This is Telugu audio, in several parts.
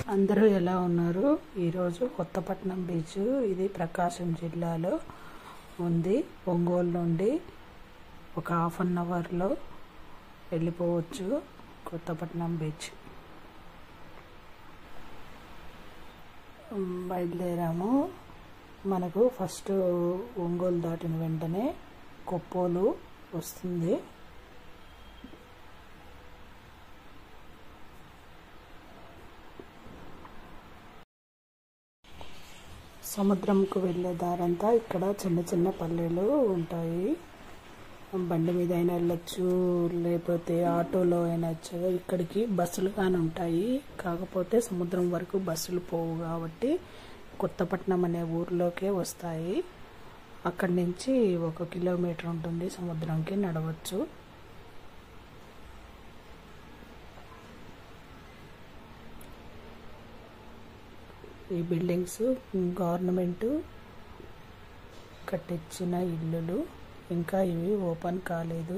అందరూ ఎలా ఉన్నారు ఈరోజు కొత్తపట్నం బీచ్ ఇది ప్రకాశం జిల్లాలో ఉంది ఒంగోలు నుండి ఒక హాఫ్ అన్ అవర్లో వెళ్ళిపోవచ్చు కొత్తపట్నం బీచ్ ఉమ్, బయలుదేరాము మనకు ఫస్ట్ ఒంగోలు దాటిన వెంటనే కొప్పోలు వస్తుంది సముద్రంకు వెళ్ళే దారంతా ఇక్కడ చిన్న చిన్న పల్లెలు ఉంటాయి బండి మీద అయినా వెళ్ళొచ్చు లేకపోతే ఆటోలో అయినా వచ్చు ఇక్కడికి బస్సులు కానీ ఉంటాయి కాకపోతే సముద్రం వరకు బస్సులు పోవు కాబట్టి కొత్తపట్నం అనే ఊర్లోకే వస్తాయి అక్కడి నుంచి ఒక కిలోమీటర్ ఉంటుంది సముద్రంకి నడవచ్చు ఈ బిల్డింగ్స్ గవర్నమెంట్ కట్టించిన ఇల్లులు ఇంకా ఇవి ఓపెన్ కాలేదు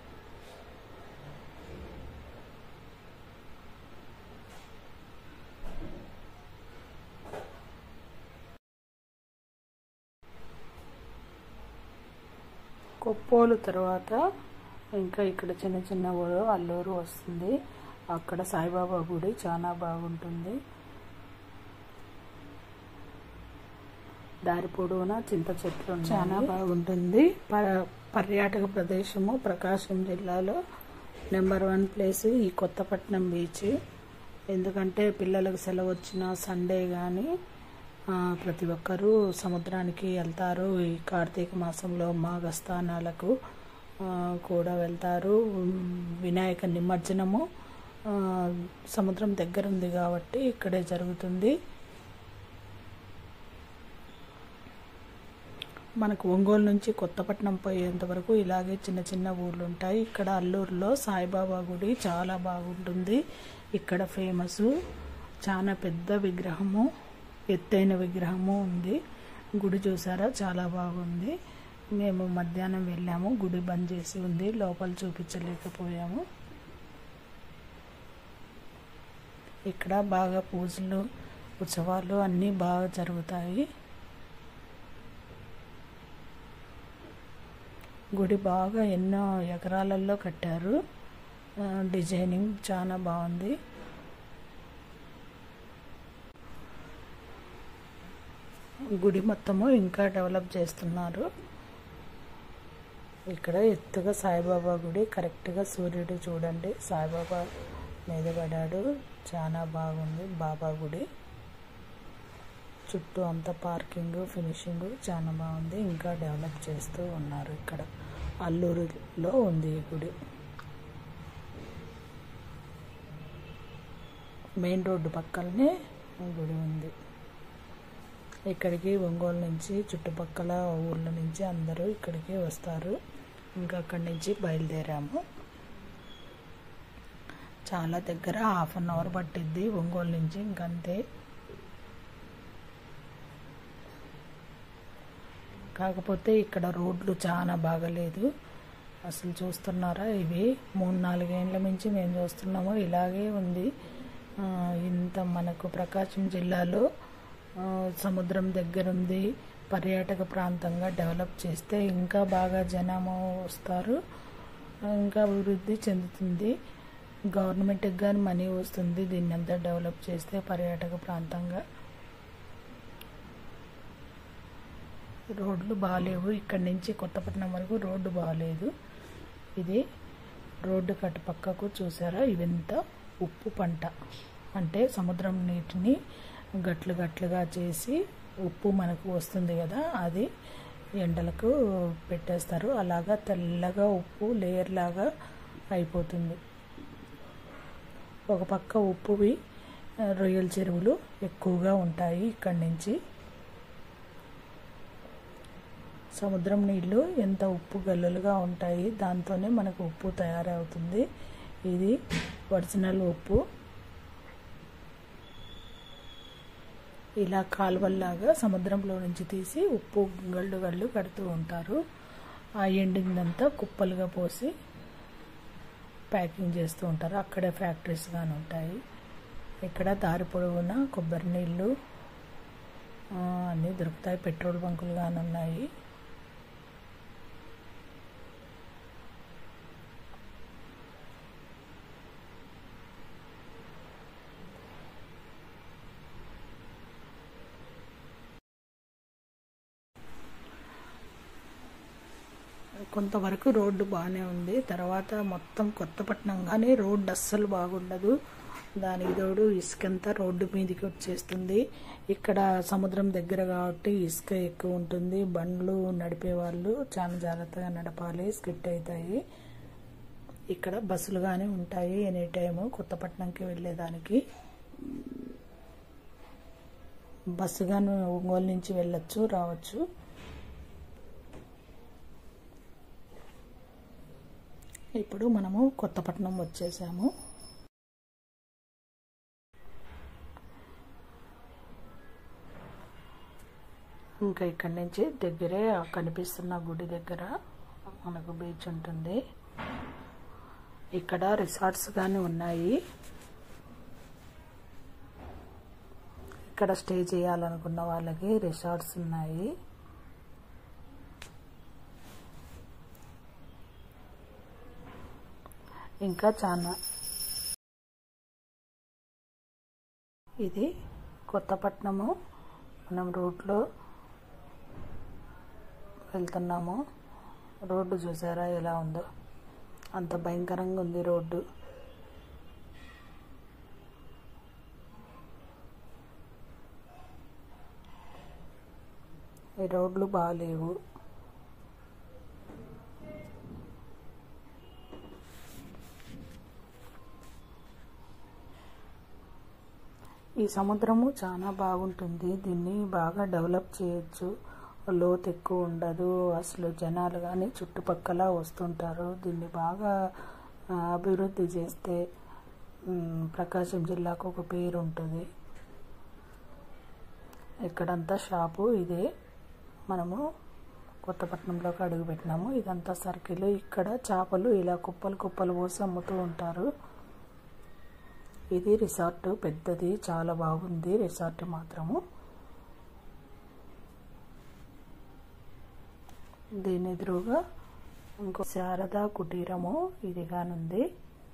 కొప్పోలు తర్వాత ఇంకా ఇక్కడ చిన్న చిన్న ఊరు అల్లూరు వస్తుంది అక్కడ సాయిబాబా గుడి చాలా బాగుంటుంది దారి పొడవునా చింత చెట్లు ఉన్నాయి. చాలా బాగుంటుంది ప- పర్యాటక ప్రదేశము ప్రకాశం జిల్లాలో నెంబర్ వన్ ప్లేస్ ఈ కొత్తపట్నం బీచ్ ఎందుకంటే పిల్లలకు సెలవు వచ్చిన సండే కానీ ప్రతి ఒక్కరూ సముద్రానికి వెళ్తారు ఈ కార్తీక మాసంలో మాఘస్థానాలకు ఆ, కూడా వెళ్తారు ఉమ్, వినాయక నిమజ్జనము ఆ, సముద్రం దగ్గర ఉంది కాబట్టి ఇక్కడే జరుగుతుంది మనకు ఒంగోలు నుంచి కొత్తపట్నం పోయేంత వరకు ఇలాగే చిన్న చిన్న ఊర్లు ఉంటాయి ఇక్కడ అల్లూరులో సాయిబాబా గుడి చాలా బాగుంటుంది ఇక్కడ ఫేమస్ చాలా పెద్ద విగ్రహము ఎత్తైన విగ్రహము ఉంది గుడి చూసారా చాలా బాగుంది మేము మధ్యాహ్నం వెళ్ళాము గుడి బంద్ చేసి ఉంది లోపల చూపించలేకపోయాము ఇక్కడ బాగా పూజలు ఉత్సవాలు అన్నీ బాగా జరుగుతాయి గుడి బాగా ఎన్నో ఎకరాలలో కట్టారు ఆ, డిజైనింగ్ చాలా బాగుంది గుడి మొత్తము ఇంకా డెవలప్ చేస్తున్నారు ఇక్కడ ఎత్తుగా సాయిబాబా గుడి కరెక్ట్గా సూర్యుడు చూడండి సాయిబాబా మీద పడాడు చాలా బాగుంది బాబా గుడి చుట్టూ అంతా పార్కింగ్ ఫినిషింగ్ చాలా బాగుంది ఇంకా డెవలప్ చేస్తూ ఉన్నారు ఇక్కడ అల్లూరులో ఉంది ఈ గుడి మెయిన్ రోడ్డు పక్కనే ఈ గుడి ఉంది ఇక్కడికి ఒంగోలు నుంచి చుట్టుపక్కల ఊర్ల నుంచి అందరూ ఇక్కడికి వస్తారు ఇంకా అక్కడి నుంచి బయలుదేరాము చాలా దగ్గర హాఫ్ అన్ అవర్ పట్టిద్ది ఒంగోలు నుంచి ఇంకంతే కాకపోతే ఇక్కడ రోడ్లు చాలా బాగలేదు అసలు చూస్తున్నారా ఇవి మూడు నాలుగేండ్ల నుంచి మేము చూస్తున్నాము ఇలాగే ఉంది ఆ, ఇంత మనకు ప్రకాశం జిల్లాలో ఆ, సముద్రం దగ్గర ఉంది పర్యాటక ప్రాంతంగా డెవలప్ చేస్తే ఇంకా బాగా జనము వస్తారు ఇంకా అభివృద్ధి చెందుతుంది గవర్నమెంట్కి కానీ మనీ వస్తుంది దీన్ని అంతా డెవలప్ చేస్తే పర్యాటక ప్రాంతంగా రోడ్లు బాగాలేవు ఇక్కడి నుంచి కొత్తపట్నం వరకు రోడ్డు బాగాలేదు ఇది రోడ్డు కట్టు పక్కకు చూసారా ఇవంతా ఉప్పు పంట అంటే సముద్రం నీటిని గట్లు గట్లుగా చేసి ఉప్పు మనకు వస్తుంది కదా అది ఎండలకు పెట్టేస్తారు అలాగా తెల్లగా ఉప్పు లేయర్ లాగా అయిపోతుంది ఒక పక్క ఉప్పువి ఆ, రొయ్యల చెరువులు ఎక్కువగా ఉంటాయి ఇక్కడి నుంచి సముద్రం నీళ్ళు ఎంత ఉప్పు గల్లులుగా ఉంటాయి దాంతోనే మనకు ఉప్పు తయారవుతుంది ఇది ఒరిజినల్ ఉప్పు ఇలా కాలువల్లాగా సముద్రంలో నుంచి తీసి ఉప్పు గళ్ళు గళ్ళు కడుతూ ఉంటారు ఆ ఎండిందంతా కుప్పలుగా పోసి ప్యాకింగ్ చేస్తూ ఉంటారు అక్కడే ఫ్యాక్టరీస్ కానీ ఉంటాయి ఇక్కడ దారి పొడవున కొబ్బరి నీళ్ళు ఆ, అన్నీ దొరుకుతాయి పెట్రోల్ బంకులు కానీ ఉన్నాయి కొంతవరకు రోడ్డు బాగానే ఉంది తర్వాత మొత్తం కొత్తపట్నం కానీ రోడ్డు అస్సలు బాగుండదు దానికి తోడు ఇసుకంతా రోడ్డు మీదకి వచ్చేస్తుంది ఇక్కడ సముద్రం దగ్గర కాబట్టి ఇసుక ఎక్కువ ఉంటుంది బండ్లు నడిపే వాళ్ళు చాలా జాగ్రత్తగా నడపాలి స్కిట్ అవుతాయి ఇక్కడ బస్సులు కానీ ఉంటాయి ఎనీ టైము కొత్తపట్నంకి వెళ్ళేదానికి బస్సు కానీ ఒంగోలు నుంచి వెళ్ళొచ్చు రావచ్చు ఇప్పుడు మనము కొత్తపట్నం వచ్చేసాము ఇంకా ఇక్కడి నుంచి దగ్గరే ఆ కనిపిస్తున్న గుడి దగ్గర మనకు బీచ్ ఉంటుంది ఇక్కడ రిసార్ట్స్ కానీ ఉన్నాయి ఇక్కడ స్టే చేయాలనుకున్న వాళ్ళకి రిసార్ట్స్ ఉన్నాయి ఇంకా చాలా ఇది కొత్తపట్నము మనం రోడ్లో వెళ్తున్నాము రోడ్డు చూసారా ఎలా ఉందో అంత భయంకరంగా ఉంది రోడ్డు ఈ రోడ్లు బాగాలేవు ఈ సముద్రము చాలా బాగుంటుంది దీన్ని బాగా డెవలప్ చేయొచ్చు లోతు ఎక్కువ ఉండదు అసలు జనాలు కానీ చుట్టుపక్కల వస్తుంటారు దీన్ని బాగా ఆ, అభివృద్ధి చేస్తే ఉమ్, ప్రకాశం జిల్లాకు ఒక పేరు ఉంటుంది ఇక్కడంతా షాపు ఇదే మనము కొత్తపట్నంలోకి అడుగు పెట్టినాము ఇదంతా సర్కిల్ ఇక్కడ చేపలు ఇలా కుప్పలు కుప్పలు పోసి అమ్ముతూ ఉంటారు ఇది రిసార్ట్ పెద్దది చాలా బాగుంది రిసార్ట్ మాత్రము దీని ఎదురుగా ఇంకో శారదా కుటీరము ఇది కానుంది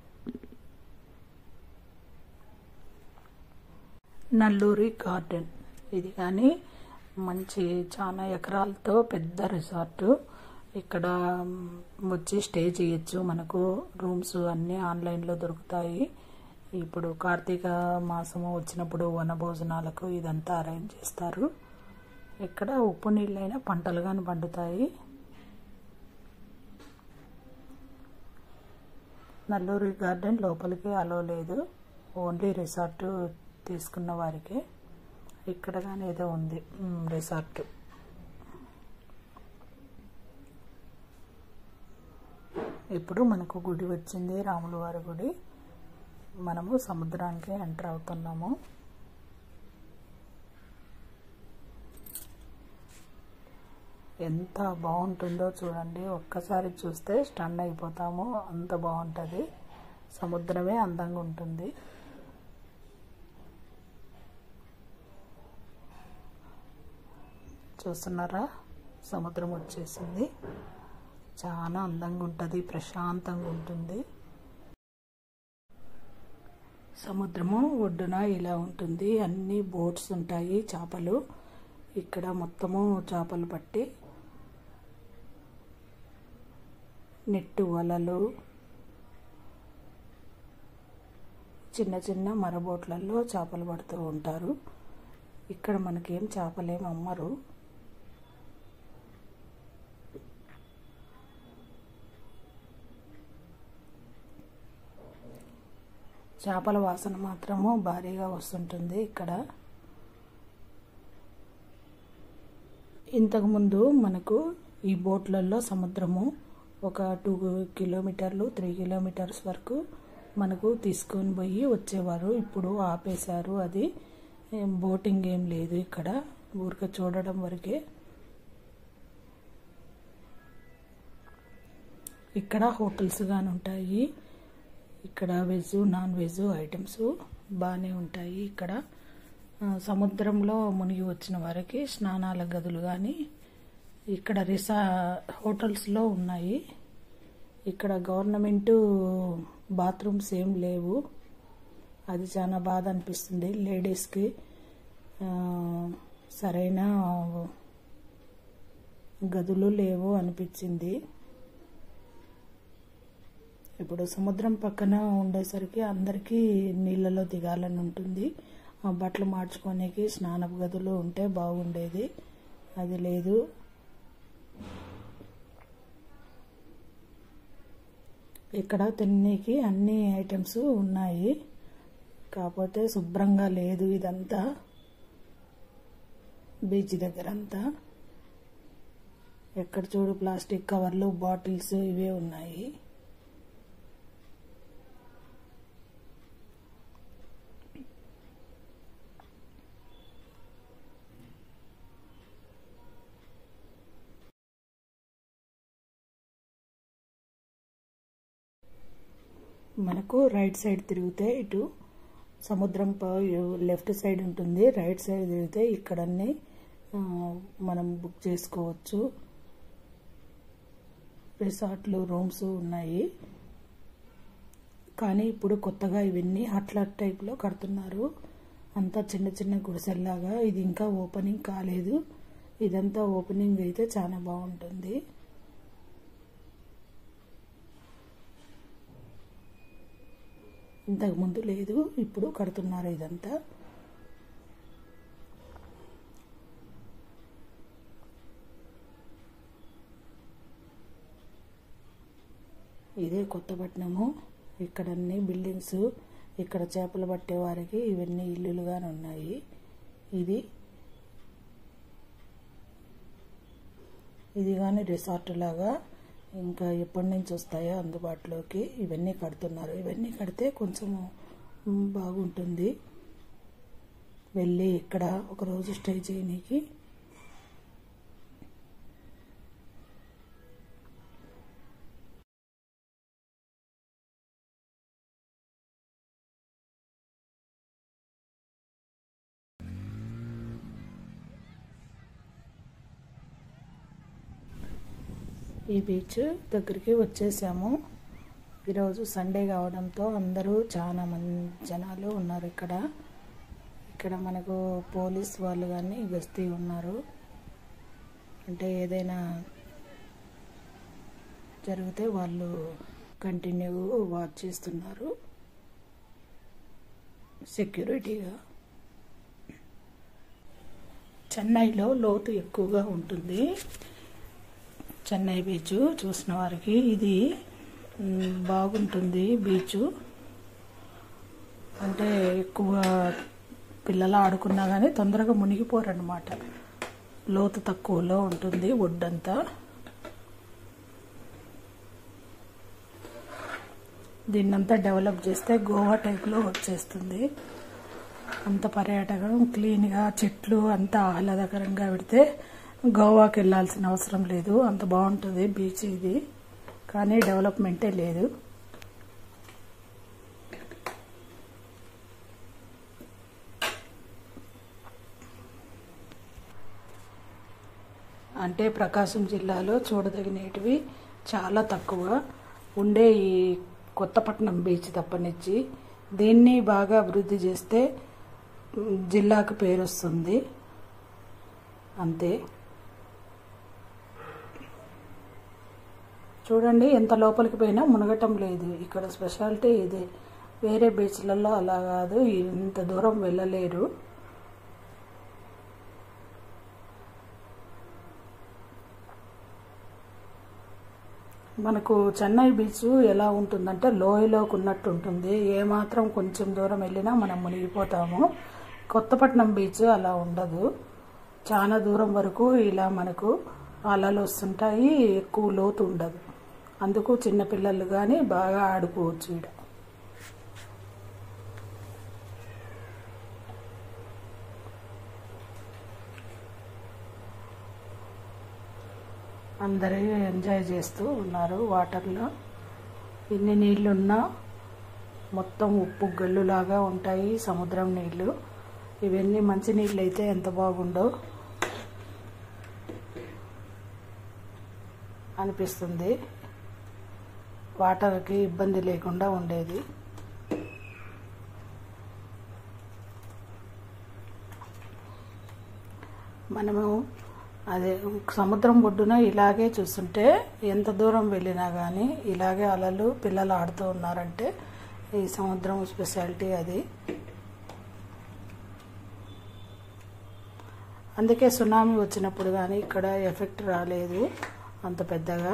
నల్లూరి గార్డెన్ ఇది కానీ మంచి చాలా ఎకరాలతో పెద్ద రిసార్ట్ ఇక్కడ మ్, వచ్చి స్టే చేయొచ్చు మనకు రూమ్స్ అన్నీ ఆన్లైన్లో దొరుకుతాయి ఇప్పుడు కార్తీక మాసము వచ్చినప్పుడు వన భోజనాలకు ఇదంతా అరేంజ్ చేస్తారు ఇక్కడ ఉప్పు నీళ్ళైన పంటలు కానీ పండుతాయి నల్లూరి గార్డెన్ లోపలికి అలో లేదు ఓన్లీ రిసార్ట్ తీసుకున్న వారికి ఇక్కడ కానీ ఏదో ఉంది మ్, రిసార్ట్ ఇప్పుడు మనకు గుడి వచ్చింది రాముల వారి గుడి మనము సముద్రానికి ఎంటర్ అవుతున్నాము ఎంత బాగుంటుందో చూడండి ఒక్కసారి చూస్తే స్టన్ అయిపోతాము అంత బాగుంటుంది సముద్రమే అందంగా ఉంటుంది చూస్తున్నారా సముద్రం వచ్చేసింది చాలా అందంగా ఉంటుంది ప్రశాంతంగా ఉంటుంది సముద్రము ఒడ్డున ఇలా ఉంటుంది అన్ని బోట్స్ ఉంటాయి చేపలు ఇక్కడ మొత్తము చేపలు పట్టి నెట్టు వలలు చిన్న చిన్న మరబోట్లలో చేపలు పడుతూ ఉంటారు ఇక్కడ మనకేం చేపలేం అమ్మరు చేపల వాసన మాత్రము భారీగా వస్తుంటుంది ఇక్కడ ఇంతకుముందు మనకు ఈ బోట్లలో సముద్రము ఒక టూ కిలోమీటర్లు త్రీ కిలోమీటర్స్ వరకు మనకు తీసుకొని పోయి వచ్చేవారు ఇప్పుడు ఆపేశారు అది ఏం బోటింగ్ ఏం లేదు ఇక్కడ ఊరికే చూడడం వరకే ఇక్కడ హోటల్స్ కానీ ఉంటాయి ఇక్కడ వెజ్ నాన్ వెజ్ ఐటమ్స్ బాగానే ఉంటాయి ఇక్కడ ఆ, సముద్రంలో మునిగి వచ్చిన వారికి స్నానాల గదులు కానీ ఇక్కడ రిసా హోటల్స్లో ఉన్నాయి ఇక్కడ గవర్నమెంట్ బాత్రూమ్స్ ఏం లేవు అది చాలా బాధ అనిపిస్తుంది లేడీస్కి ఆ, సరైన గదులు లేవు అనిపించింది ఇప్పుడు సముద్రం పక్కన ఉండేసరికి అందరికీ నీళ్ళలో దిగాలని ఉంటుంది ఆ బట్టలు మార్చుకోనికి స్నానపు గదులు ఉంటే బాగుండేది అది లేదు ఇక్కడ తిన్నీకి అన్ని ఐటమ్స్ ఉన్నాయి కాకపోతే శుభ్రంగా లేదు ఇదంతా బీచ్ దగ్గర అంతా ఎక్కడ చూడు ప్లాస్టిక్ కవర్లు బాటిల్స్ ఇవే ఉన్నాయి మనకు రైట్ సైడ్ తిరిగితే ఇటు సముద్రం ప- లెఫ్ట్ సైడ్ ఉంటుంది రైట్ సైడ్ తిరిగితే ఇక్కడన్నీ ఆ, మనం బుక్ చేసుకోవచ్చు రిసార్ట్లు రూమ్స్ ఉన్నాయి కానీ ఇప్పుడు కొత్తగా ఇవన్నీ అట్లా టైప్లో కడుతున్నారు అంతా చిన్న చిన్న గుడిసెల్లాగా ఇది ఇంకా ఓపెనింగ్ కాలేదు ఇదంతా ఓపెనింగ్ అయితే చాలా బాగుంటుంది ఇంతకు ముందు లేదు ఇప్పుడు కడుతున్నారు ఇదంతా ఇదే కొత్తపట్నము ఇక్కడ అన్ని బిల్డింగ్స్ ఇక్కడ చేపలు పట్టే వారికి ఇవన్నీ ఇల్లులుగానే ఉన్నాయి ఇది ఇది కానీ రిసార్ట్ లాగా ఇంకా ఎప్పటి నుంచి వస్తాయో అందుబాటులోకి ఇవన్నీ కడుతున్నారు ఇవన్నీ కడితే కొంచెం మ్, బాగుంటుంది వెళ్ళి ఇక్కడ ఒక రోజు స్టే చేయనీకి ఈ బీచ్ దగ్గరికి వచ్చేసాము ఈరోజు సండే కావడంతో అందరూ చాలా మంది జనాలు ఉన్నారు ఇక్కడ ఇక్కడ మనకు పోలీస్ వాళ్ళు కానీ గస్తీ ఉన్నారు అంటే ఏదైనా జరిగితే వాళ్ళు కంటిన్యూ వాచ్ చేస్తున్నారు సెక్యూరిటీగా చెన్నైలో లోతు ఎక్కువగా ఉంటుంది చెన్నై బీచ్ చూసిన వారికి ఇది మ్, బాగుంటుంది బీచ్ అంటే ఎక్కువ పిల్లలు ఆడుకున్నా కానీ తొందరగా మునిగిపోరన్నమాట లోతు తక్కువలో ఉంటుంది ఒడ్డంతా దీన్నంతా డెవలప్ చేస్తే గోవా టైప్లో వచ్చేస్తుంది అంత పర్యాటకం క్లీన్గా చెట్లు అంతా ఆహ్లాదకరంగా పెడితే గోవాకి వెళ్ళాల్సిన అవసరం లేదు అంత బాగుంటుంది బీచ్ ఇది కానీ డెవలప్మెంటే లేదు అంటే ప్రకాశం జిల్లాలో చూడదగినటివి చాలా తక్కువ ఉండే ఈ కొత్తపట్నం బీచ్ తప్పనిచ్చి దీన్ని బాగా అభివృద్ధి చేస్తే మ్, జిల్లాకు పేరు వస్తుంది అంతే చూడండి ఎంత లోపలికి పోయినా మునగటం లేదు ఇక్కడ స్పెషాలిటీ ఇదే వేరే బీచ్లలో అలా కాదు ఇంత దూరం వెళ్ళలేరు మనకు చెన్నై బీచ్ ఎలా ఉంటుందంటే లోయలోకి ఉన్నట్టు ఉంటుంది ఏమాత్రం కొంచెం దూరం వెళ్ళినా మనం మునిగిపోతాము కొత్తపట్నం బీచ్ అలా ఉండదు చాలా దూరం వరకు ఇలా మనకు అలలు వస్తుంటాయి ఎక్కువ లోతు ఉండదు అందుకు చిన్నపిల్లలు కానీ బాగా ఆడుకోవచ్చు ఇక్కడ అందరూ ఎంజాయ్ చేస్తూ ఉన్నారు వాటర్లో ఎన్ని నీళ్ళున్నా మొత్తం ఉప్పు గల్లులాగా ఉంటాయి సముద్రం నీళ్ళు ఇవన్నీ మంచి నీళ్ళు అయితే ఎంత బాగుండో అనిపిస్తుంది వాటర్కి ఇబ్బంది లేకుండా ఉండేది మనము అదే సముద్రం ఒడ్డున ఇలాగే చూస్తుంటే ఎంత దూరం వెళ్ళినా కానీ ఇలాగే అలలు పిల్లలు ఆడుతూ ఉన్నారంటే ఈ సముద్రం స్పెషాలిటీ అది అందుకే సునామీ వచ్చినప్పుడు కానీ ఇక్కడ ఎఫెక్ట్ రాలేదు అంత పెద్దగా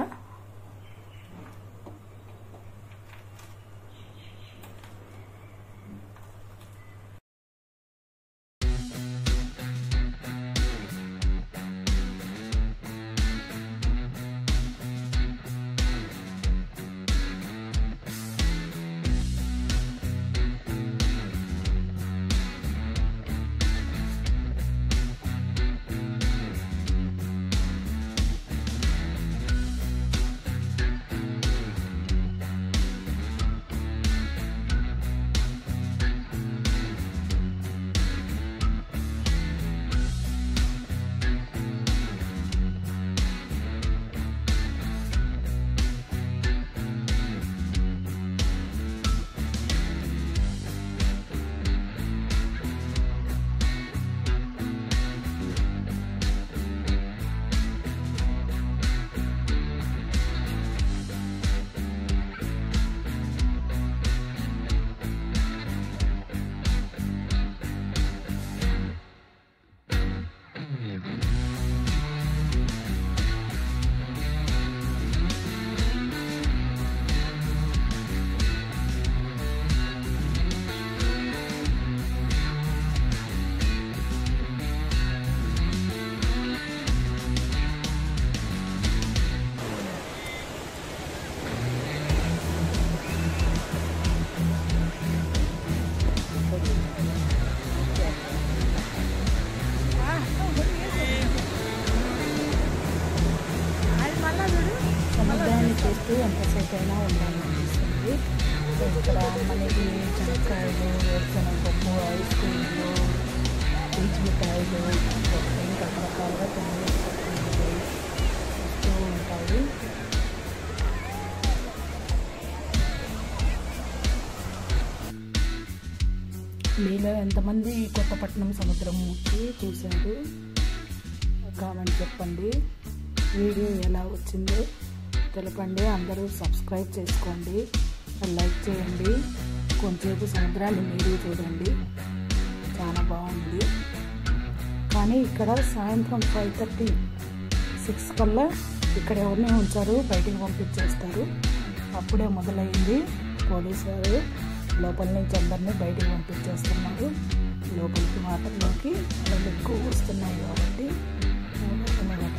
సముద్రాన్ని చూస్తూ ఎంతసేపు అయినా ఉండాలనిపిస్తుంది ఇక్కడ మనకి చెనక్కాయలు వేరుశనగ పప్పు ఐస్ క్రీమ్లు పీచ్ మిఠాయిలు ఇంకా రకరకాలుగా తినేవి వస్తూ ఉంటాయి మీలో ఎంతమంది కొత్తపట్నం సముద్రంకి చూశారు కామెంట్ చెప్పండి వీడియో ఎలా వచ్చిందో తెలపండి అందరూ సబ్స్క్రైబ్ చేసుకోండి లైక్ చేయండి కొంచెంసేపు సముద్రాన్ని మీరు చూడండి చాలా బాగుంది కానీ ఇక్కడ సాయంత్రం ఫైవ్ థర్టీ సిక్స్ కల్లా ఇక్కడ ఎవరిని ఉంచారు బయటికి పంపించేస్తారు అప్పుడే మొదలైంది పోలీసు వారు లోపల నుంచి అందరినీ బయటికి పంపించేస్తున్నారు లోపలికి వాటర్లోకి వాళ్ళు ఎక్కువ వస్తున్నాయి కాబట్టి తినగలండి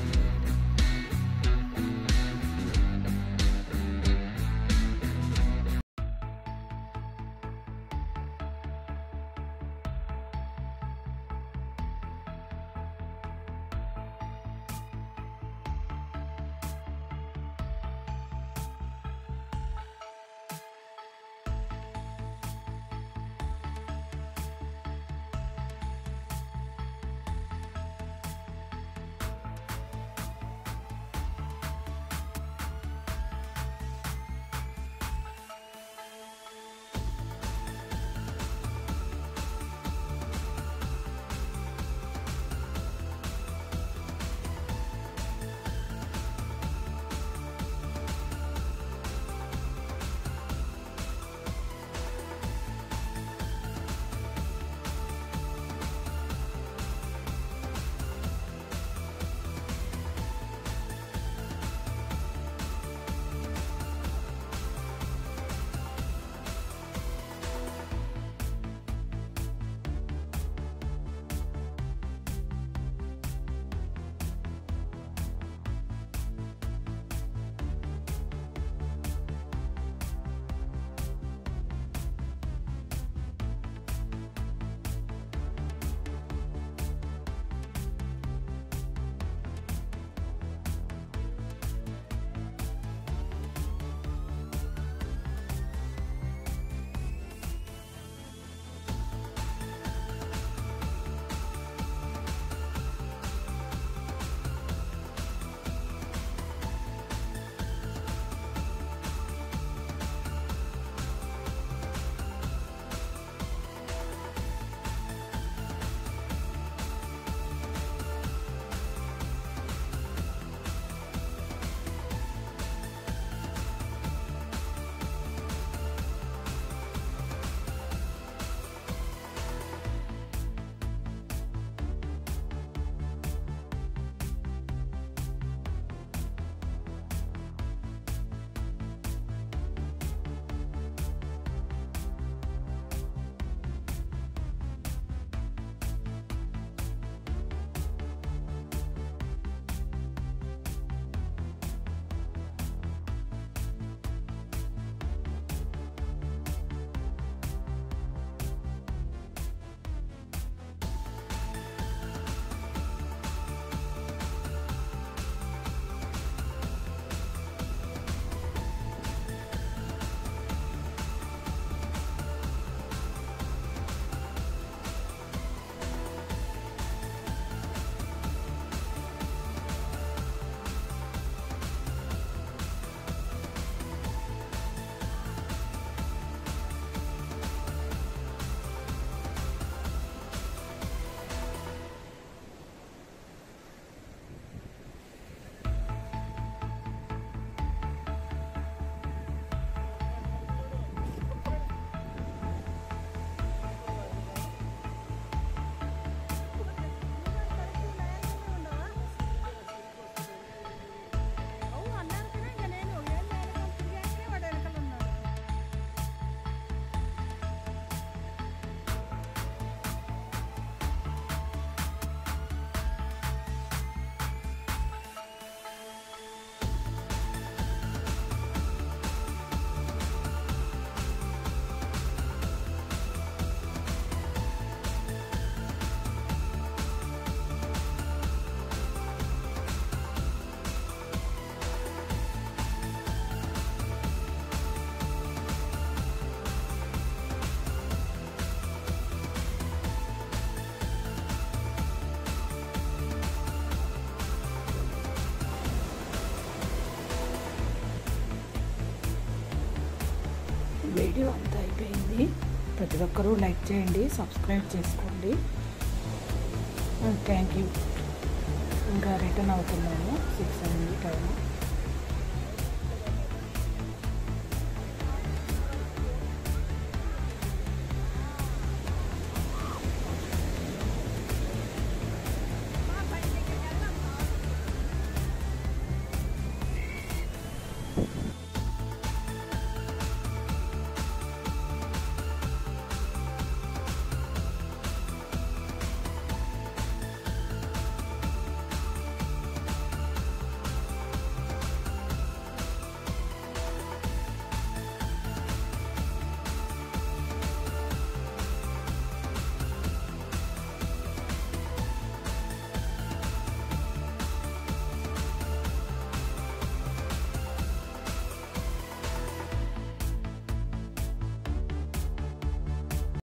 వీడియో అంతా అయిపోయింది ప్రతి ఒక్కరూ లైక్ చేయండి సబ్స్క్రైబ్ చేసుకోండి థ్యాంక్ యూ ఇంకా రిటర్న్ అవుతున్నాము సిక్స్ అయింది టైం